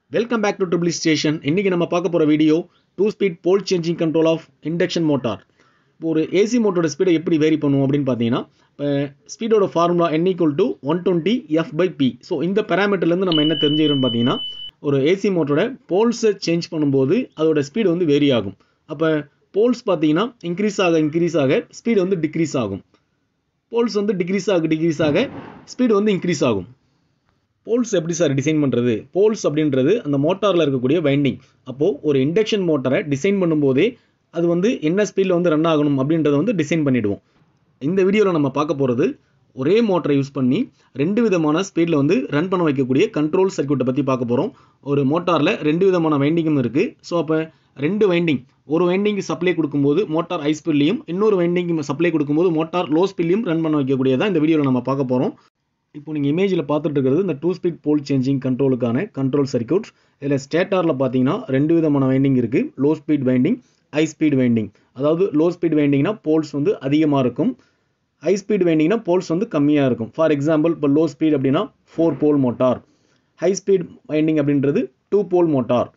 welcome back to triple station இன்றைக்கி நம்ம பார்க்க போகிற video two speed pole changing control of induction motor இப்போ ஒரு ஏசி மோட்டரோட ஸ்பீடை எப்படி வேரி பண்ணுவோம் அப்படின்னு பார்த்தீங்கன்னா இப்போ ஸ்பீடோட formula n equal to one twenty F by P so இந்த பேராமீட்டர்லேருந்து நம்ம என்ன தெரிஞ்சுக்கிறோம்னு பார்த்தீங்கன்னா ஒரு ஏசி மோட்டரோட போல்ஸை சேஞ்ச் பண்ணும்போது அதோட ஸ்பீடு வந்து வேரி ஆகும் அப்போ போல்ஸ் பார்த்தீங்கன்னா இன்க்ரீஸ் ஆக இன்க்ரீஸ் ஆக ஸ்பீடு வந்து டிக்ரீஸ் ஆகும் போல்ஸ் வந்து டிக்ரீஸ் ஆக டிக்ரீஸ் ஆக ஸ்பீடு வந்து இன்க்ரீஸ் ஆகும் போல்ஸ் எப்படி சார் டிசைன் பண்ணுறது போல்ஸ் அப்படின்றது அந்த மோட்டாரில் இருக்கக்கூடிய வைண்டிங் அப்போது ஒரு இண்டக்ஷன் மோட்டரை டிசைன் பண்ணும்போதே அது வந்து என்ன ஸ்பீடில் வந்து ரன் ஆகணும் அப்படின்றத வந்து டிசைன் பண்ணிவிடுவோம் இந்த வீடியோவில் நம்ம பார்க்க போகிறது ஒரே மோட்டரை யூஸ் பண்ணி ரெண்டு விதமான ஸ்பீடில் வந்து ரன் பண்ண வைக்கக்கூடிய கண்ட்ரோல் சர்க்யூட்டை பற்றி பார்க்க போகிறோம் ஒரு மோட்டாரில் ரெண்டு விதமான வைண்டிங்கும் இருக்குது ஸோ அப்போ ரெண்டு வைண்டிங் ஒரு வைண்டிங்க்கு சப்ளை கொடுக்கும்போது மோட்டார் ஹை ஸ்பீட்லையும் இன்னொரு வைண்டிங் சப்ளை கொடுக்கும்போது மோட்டார் லோ ஸ்பீட்லையும் ரன் பண்ண வைக்கக்கூடியதான் இந்த வீடியோவில் நம்ம பார்க்க போகிறோம் இப்போ நீங்கள் இமேஜில் பார்த்துட்டு இருக்கிறது இந்த டூ ஸ்பீட் போல் சேஞ்சிங் கண்ட்ரோலுக்கான கண்ட்ரோல் சர்க்யூட் இதில் ஸ்டேட்டாரில் பார்த்தீங்கன்னா ரெண்டு விதமான வைண்டிங் இருக்குது low speed winding high speed winding அதாவது லோ ஸ்பீட் வைண்டிங்னா போல்ஸ் வந்து அதிகமாக இருக்கும் ஹை ஸ்பீட் வைண்டிங்னா போல்ஸ் வந்து கம்மியாக இருக்கும் ஃபார் எக்ஸாம்பிள் இப்போ லோ ஸ்பீட் அப்படின்னா four pole motor high speed winding அப்படின்றது டூ போல் மோட்டார்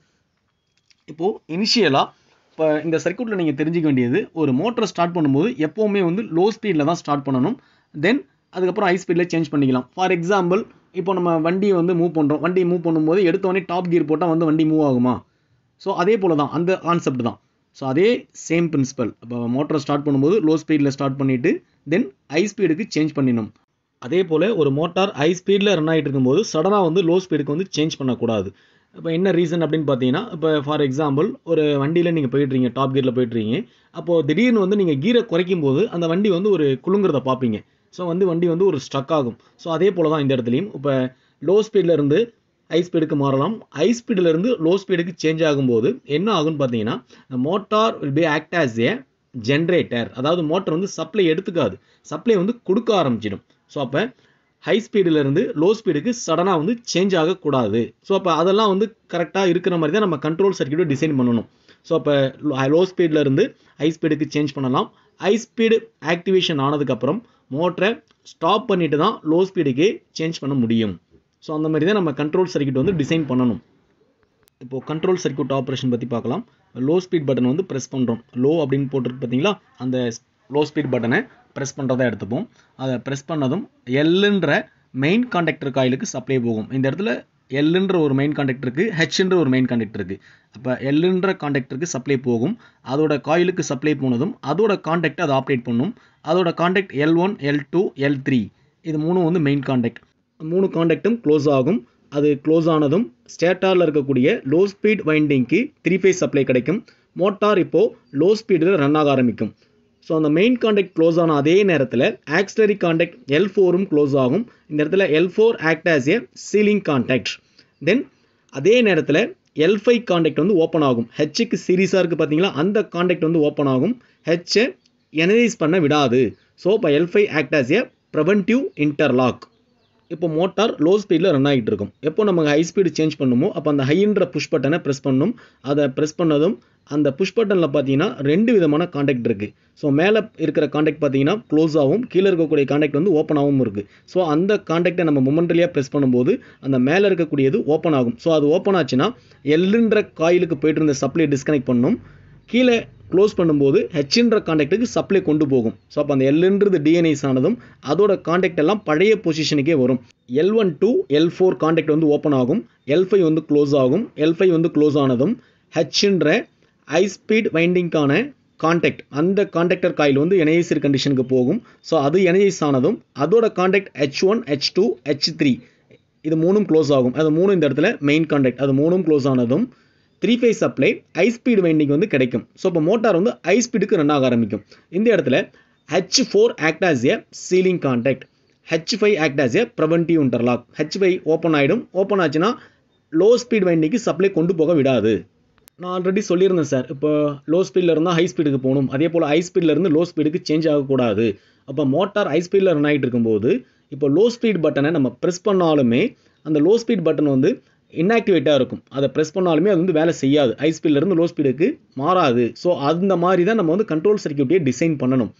இப்போது இனிஷியலாக இப்போ இந்த சர்க்யூட்டில் நீங்கள் தெரிஞ்சுக்க வேண்டியது ஒரு மோட்டரை ஸ்டார்ட் பண்ணும்போது எப்போவுமே வந்து லோ ஸ்பீடில் தான் ஸ்டார்ட் பண்ணணும் தென் அதுக்கப்புறம் ஹை ஸ்பீடில் சேஞ்ச் பண்ணிக்கலாம் ஃபார் எக்ஸாம்பிள் இப்போ நம்ம வண்டியை வந்து மூவ் பண்ணுறோம் வண்டி மூவ் பண்ணும்போது எடுத்தோடனே டாப் கியர் போட்டால் வந்து வண்டி மூவ் ஆகுமா ஸோ அதே போல் தான் அந்த கான்செப்ட் தான் ஸோ அதே சேம் பிரின்சிபல் இப்போ மோட்டரை ஸ்டார்ட் பண்ணும்போது லோ ஸ்பீடில் ஸ்டார்ட் பண்ணிவிட்டு தென் ஹை ஸ்பீடுக்கு சேஞ்ச் பண்ணிடணும் அதே போல் ஒரு மோட்டார் ஹை ஸ்பீடில் ரன் ஆகிட்டு இருக்கும்போது சடனாக வந்து லோ ஸ்பீடுக்கு வந்து சேஞ்ச் பண்ணக்கூடாது இப்போ என்ன ரீசன் அப்படின்னு பார்த்தீங்கன்னா இப்போ ஃபார் எக்ஸாம்பிள் ஒரு வண்டியில் நீங்கள் போயிட்டுறீங்க டாப் கியரில் போயிட்டுறீங்க அப்போது திடீர்னு வந்து நீங்கள் கீரை குறைக்கும் போது அந்த வண்டி வந்து ஒரு குலுங்குறத பார்ப்பீங்க ஸோ வந்து வண்டி வந்து ஒரு ஸ்ட்ரக் ஆகும் ஸோ அதே போல் தான் இந்த இடத்துலையும் இப்போ லோ ஸ்பீடில் இருந்து ஹை ஸ்பீடுக்கு மாறலாம் ஹை ஸ்பீடில் இருந்து லோ ஸ்பீடுக்கு சேஞ்ச் ஆகும்போது என்ன ஆகும்னு பார்த்தீங்கன்னா motor will be act as a generator அதாவது மோட்டர் வந்து சப்ளை எடுத்துக்காது சப்ளை வந்து கொடுக்க ஆரம்பிச்சிடும் ஸோ அப்போ ஹை ஸ்பீடிலேருந்து லோ ஸ்பீடுக்கு சடனாக வந்து சேஞ்ச் ஆகக்கூடாது ஸோ அப்போ அதெல்லாம் வந்து கரெக்டாக இருக்கிற மாதிரி தான் நம்ம கண்ட்ரோல் சர்க்கியூட்டை டிசைன் பண்ணணும் ஸோ அப்போ லோ ஸ்பீட்லேருந்து ஹை ஸ்பீடுக்கு சேஞ்ச் பண்ணலாம் ஹை ஸ்பீடு ஆக்டிவேஷன் ஆனதுக்கப்புறம் மோட்டரை ஸ்டாப் பண்ணிட்டு தான் லோ ஸ்பீடுக்கே சேஞ்ச் பண்ண முடியும் ஸோ அந்த மாதிரி தான் நம்ம கண்ட்ரோல் சர்க்கியூட் வந்து டிசைன் பண்ணணும் இப்போது கண்ட்ரோல் சர்க்கியூட் ஆப்ரேஷன் பற்றி பார்க்கலாம் லோ ஸ்பீட் பட்டன் வந்து ப்ரெஸ் பண்ணுறோம் லோ அப்படின்னு போட்டிருக்கு பார்த்தீங்களா அந்த லோ ஸ்பீட் பட்டனை ப்ரெஸ் பண்ணுறதா எடுத்துப்போம் அதை ப்ரெஸ் பண்ணதும் எல்லுன்ற மெயின் கான்டாக்டர் காயிலுக்கு சப்ளை போகும் இந்த இடத்துல எல்லுன்ற ஒரு மெயின் கான்டாக்டருக்கு ஹெச்ன்ற ஒரு மெயின் கான்டாக்டருக்கு அப்போ எல்லுன்ற கான்டாக்டருக்கு சப்ளை போகும் அதோட காயிலுக்கு சப்ளை போனதும் அதோட கான்டாக்டை அதை ஆப்ரேட் பண்ணும் அதோட contact L one L two L three இது மூணும் வந்து மெயின் கான்டாக்ட் மூணு கான்டாக்டும் க்ளோஸ் ஆகும் அது க்ளோஸ் ஆனதும் ஸ்டேட்டாரில் இருக்கக்கூடிய லோ ஸ்பீட் வைண்டிங்க்கு த்ரீ ஃபேஸ் சப்ளை கிடைக்கும் மோட்டார் இப்போது லோ ஸ்பீடில் ரன் ஆக ஆரம்பிக்கும் ஸோ அந்த மெயின் கான்டாக்ட் க்ளோஸ் ஆன அதே நேரத்தில் ஆக்சிலரி கான்டாக்ட் எல் ஃபோரும் க்ளோஸ் ஆகும் இந்த இடத்துல L four act as a sealing contact then அதே நேரத்தில் எல் ஃபைவ் கான்டாக்ட் வந்து ஓப்பன் ஆகும் ஹெச்சுக்கு சீரியஸாக இருக்குது பார்த்தீங்களா அந்த கான்டாக்ட் வந்து ஓப்பன் ஆகும் ஹெச்சை எனரைஸ் பண்ண விடாது ஸோ இப்போ L five act as a preventive interlock இப்போ மோட்டார் லோ ஸ்பீடில் ரன் ஆகிட்டு இருக்கும் எப்போ நம்ம ஹை ஸ்பீடு சேஞ்ச் பண்ணுமோ அப்போ அந்த ஹைன்ற புஷ் பட்டனை ப்ரெஸ் பண்ணணும் அதை ப்ரெஸ் பண்ணதும் அந்த புஷ் பட்டனில் பார்த்தீங்கன்னா ரெண்டு விதமான காண்டாக்ட் இருக்குது ஸோ மேலே இருக்கிற காண்டாக்ட் பார்த்தீங்கன்னா க்ளோஸ் ஆகும் கீழே இருக்கக்கூடிய காண்டாக்ட் வந்து ஓப்பன் ஆகவும் இருக்குது ஸோ அந்த காண்டாக்டை நம்ம மொமெண்டலியாக ப்ரெஸ் பண்ணும்போது அந்த மேலே இருக்கக்கூடியது ஓப்பன் ஆகும் ஸோ அது ஓப்பன் ஆச்சுன்னா எல்லுன்ற காயிலுக்கு போயிட்டு இருந்த சப்ளை டிஸ்கனெக்ட் பண்ணும் கீழே க்ளோஸ் பண்ணும்போது ஹெச்ன்ற காண்டாக்டுக்கு சப்ளை கொண்டு போகும் ஸோ அப்போ அந்த எல்லுன்றது டிஎன்ஐஸ் ஆனதும் அதோட காண்டாக்ட் எல்லாம் பழைய பொசிஷனுக்கே வரும் L one two L four contact வந்து ஓப்பன் ஆகும் எல் ஃபைவ் வந்து க்ளோஸ் ஆகும் எல் ஃபைவ் வந்து க்ளோஸ் ஆனதும் ஹெச்ன்ற ஹை ஸ்பீட் வைண்டிங்கான காண்டாக்ட் அந்த காண்டாக்டர் காயில் வந்து எனர்ஜைசர் கண்டிஷனுக்கு போகும் ஸோ அது எனர்ஜைஸ் ஆனதும் அதோட contact H one H two H three இது மூணும் க்ளோஸ் ஆகும் அது மூணும் இந்த இடத்துல மெயின் காண்டாக்ட் அது மூணும் க்ளோஸ் ஆனதும் three phase supply high speed winding வந்து கிடைக்கும் ஸோ இப்போ மோட்டார் வந்து ஹை ஸ்பீடுக்கு ரன் ஆக ஆரம்பிக்கும் இந்த இடத்துல H four act as a sealing contact H five act as a preventive interlock H five open ஆகிடும் ஓப்பன் ஆச்சுன்னா லோ ஸ்பீட் வைண்டிங்க்கு சப்ளை கொண்டு போக விடாது நான் ஆல்ரெடி சொல்லியிருந்தேன் சார் இப்போ லோ ஸ்பீடில் இருந்தால் ஹை ஸ்பீடுக்கு போகணும் அதே போல் ஹை ஸ்பீடில் இருந்து லோ ஸ்பீடுக்கு சேஞ்ச் ஆகக்கூடாது அப்போ மோட்டார் ஹை ஸ்பீடில் ரன் ஆகிட்டு இருக்கும்போது இப்போ லோ ஸ்பீட் பட்டனை நம்ம ப்ரெஸ் பண்ணாலுமே அந்த லோ ஸ்பீட் பட்டன் வந்து இன்ஆக்டிவேட்டாக இருக்கும் அதை ப்ரெஸ் பண்ணாலுமே அது வந்து வேலை செய்யாது ஹை ஸ்பீட்லேருந்து லோ ஸ்பீடுக்கு மாறாது ஸோ அந்த மாதிரி தான் நம்ம வந்து கண்ட்ரோல் சர்க்கியூட்டையே டிசைன் பண்ணணும்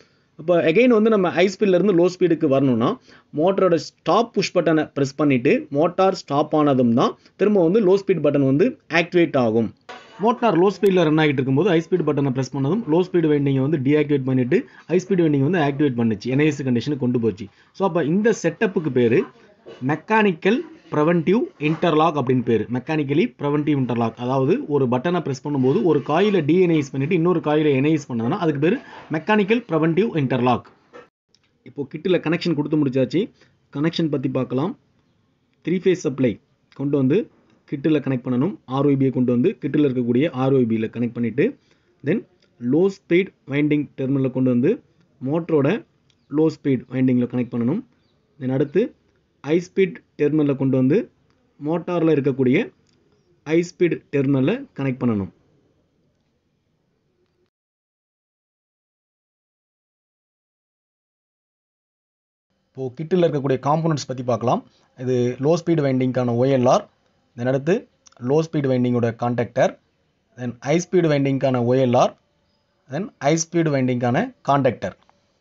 அப்போ எகைன் வந்து நம்ம ஹை ஸ்பீட்லேருந்து லோ ஸ்பீடுக்கு வரணும்னா மோட்டரோட ஸ்டாப் புஷ் பட்டனை ப்ரெஸ் பண்ணிவிட்டு மோட்டார் ஸ்டாப் ஆனதும் தான் திரும்ப வந்து லோ ஸ்பீட் பட்டன் வந்து ஆக்டிவேட் ஆகும் மோட்டார் லோ ஸ்பீடில் ரன் ஆகிட்டு இருக்கும்போது ஹை ஸ்பீட் பட்டனை ப்ரெஸ் பண்ணதும் லோ ஸ்பீடு வைண்டிங்கை வந்து டீஆக்டிவேட் பண்ணிவிட்டு ஹை ஸ்பீட் வைண்டிங் வந்து ஆக்டிவேட் பண்ணுச்சு என்ஐஎஸ் கண்டிஷனுக்கு கொண்டு போச்சு ஸோ அப்போ இந்த செட்டப்புக்கு பேர் மெக்கானிக்கல் ப்ரெவென்டிவ் இன்டர்லாக் அப்படின்னு பேர் மெக்கானிக்கலி ப்ரெவென்டிவ் இன்டர்லாக் அதாவது ஒரு பட்டனை ப்ரெஸ் பண்ணும்போது ஒரு காயில டிஎன்ஐஸ் பண்ணிவிட்டு இன்னொரு காயில என்ஐஸ் பண்ணதுன்னா அதுக்கு பேர் மெக்கானிக்கல் ப்ரெவென்டிவ் இன்டர்லாக் இப்போ கிட்டில் கனெக்ஷன் கொடுத்து முடிச்சாச்சு கனெக்ஷன் பற்றி பார்க்கலாம் த்ரீ ஃபேஸ் சப்ளை கொண்டு வந்து கிட்டில் கனெக்ட் பண்ணணும் ஆர்ஒய்பியை கொண்டு வந்து கிட்டில் இருக்கக்கூடிய ஆர்ஒய்பியில் கனெக்ட் பண்ணிவிட்டு தென் லோ ஸ்பீட் வைண்டிங் டெர்மினலில் கொண்டு வந்து மோட்டரோட லோ ஸ்பீட் வைண்டிங்கில் கனெக்ட் பண்ணணும் தென் அடுத்து ஹை ஸ்பீட் டெர்மினலில் கொண்டு வந்து மோட்டாரில் இருக்கக்கூடிய ஹை ஸ்பீட் டெர்மினலில் கனெக்ட் பண்ணணும் இப்போது கிட்டில் இருக்கக்கூடிய காம்போனன்ட்ஸ் பற்றி பார்க்கலாம் இது லோ ஸ்பீட் வைண்டிங்க்கான ஒஎல்ஆர் தென் அடுத்து லோ ஸ்பீட் வைண்டிங்கோட கான்டாக்டர் தென் ஹை ஸ்பீட் வைண்டிங்க்கான ஒஎல்ஆர் தென் ஹை ஸ்பீட் வைண்டிங்க்கான கான்டாக்டர்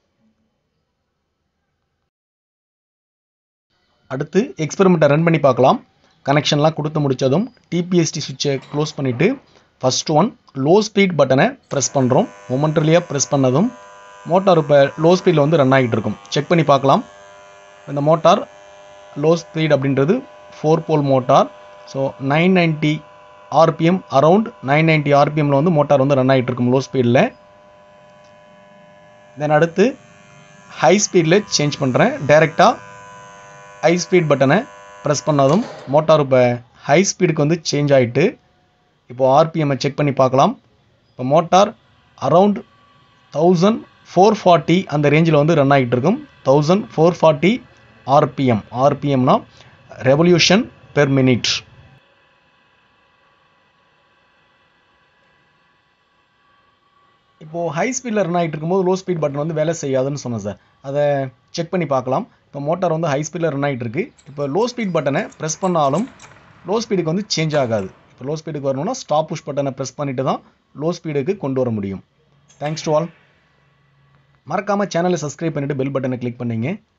அடுத்து எக்ஸ்பெரிமெண்ட்டை ரன் பண்ணி பார்க்கலாம் கனெக்ஷன்லாம் கொடுத்து முடித்ததும் டிபிஎஸ்டி சுவிட்சை க்ளோஸ் பண்ணிவிட்டு ஃபஸ்ட் ஒன் லோ ஸ்பீட் பட்டனை ப்ரெஸ் பண்ணுறோம் மொமெண்ட்ரிலியாக ப்ரெஸ் பண்ணதும் மோட்டார் இப்போ லோ ஸ்பீடில் வந்து ரன் ஆகிட்டு இருக்கும் செக் பண்ணி பார்க்கலாம் இந்த மோட்டார் லோ ஸ்பீட் அப்படின்றது four pole motor so nine ninety RPM around nine ninety ஆர்பிஎம்மில் வந்து மோட்டார் வந்து ரன் ஆகிட்டு இருக்கும் லோ ஸ்பீடில் தென் அடுத்து ஹை ஸ்பீடில் சேஞ்ச் பண்ணுறேன் டைரெக்டாக ஹை ஸ்பீட் பட்டனை ப்ரெஸ் பண்ணதும் மோட்டார் இப்போ ஹை ஸ்பீடுக்கு வந்து சேஞ்ச் ஆகிட்டு இப்போ ஆர்பிஎம்மை செக் பண்ணி பார்க்கலாம் இப்போ motor around thousand four forty அந்த ரேஞ்சில் வந்து ரன் ஆகிட்டு இருக்கும் தௌசண்ட் ஃபோர் ஃபார்ட்டி ஆர்பிஎம் ஆர்பிஎம்னா ரெவல்யூஷன் பெர் மினிட் இப்போது ஹை ஸ்பீடில் ரன் ஆகிட்டு இருக்கும்போது லோ ஸ்பீட் பட்டன் வந்து வேலை செய்யாதுன்னு சொன்னேன் சார் அதை செக் பண்ணி பார்க்கலாம் இப்போ மோட்டார் வந்து ஹை ஸ்பீடில் ரன் ஆகிட்டு இருக்கு இப்போ லோ ஸ்பீட் பட்டனை ப்ரெஸ் பண்ணாலும் லோ ஸ்பீடுக்கு வந்து சேஞ்ச் ஆகாது இப்போ லோ ஸ்பீடுக்கு வரணும்னா ஸ்டாப் புஷ் பட்டனை ப்ரெஸ் பண்ணிட்டு தான் லோ ஸ்பீடுக்கு கொண்டு வர முடியும் தேங்க்ஸ் டு ஆல் மறக்காமல் சேனலை சப்ஸ்கிரைப் பண்ணிவிட்டு பெல் பட்டனை கிளிக் பண்ணிங்க